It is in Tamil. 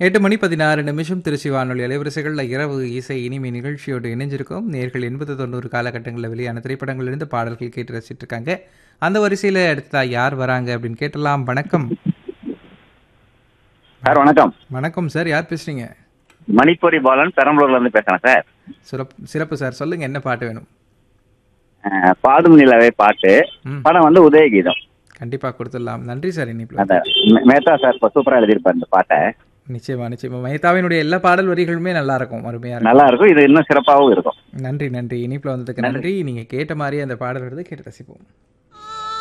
எட்டு மணி பதினாறு நிமிஷம் திருச்சி வானொலி அலைவரிசைகளில் இரவு இசை இனிமை நிகழ்ச்சியோடு இணைஞ்சிருக்கோம் நேர்கள் எண்பது தொண்ணூறு காலகட்டங்களில் வெளியான திரைப்படங்களிலிருந்து பாடல்கள் கேட்டு ரசிச்சிட்டு இருக்காங்க அந்த வரிசையில் அடுத்ததா யார் வராங்க அப்படின்னு கேட்டலாம் வணக்கம் சார் வணக்கம் வணக்கம் சார் யார் பேசுறீங்க மணிப்பூரி பாலன் பெரம்பலூர்ல இருந்து பேசுறேன் சார் சிறப்பு சிறப்பு சார் சொல்லுங்க என்ன பாட்டு வேணும் அஹ், பாடும் நிலவே பாட்டு ம் படம் வந்து உதயகீதம் கண்டிப்பா கொடுத்துடலாம் நன்றி சார் இனிப்பில் அந்த மே- மேத்தா சார் இப்ப சூப்பரா எழுதியிருப்பார் இந்த பாட்டை நிச்சயமா நிச்சயமா மஹிதாவினுடைய எல்லா பாடல் வரிகளுமே நல்லா இருக்கும் அருமையா இருக்கும் நல்லா இருக்கும் இது இன்னும் சிறப்பாகவும் இருக்கும் நன்றி நன்றி இனிப்பில் வந்ததுக்கு நன்றி நீங்க கேட்ட மாதிரியே அந்த பாடல் வருது கேட்டு ரசிப்போம்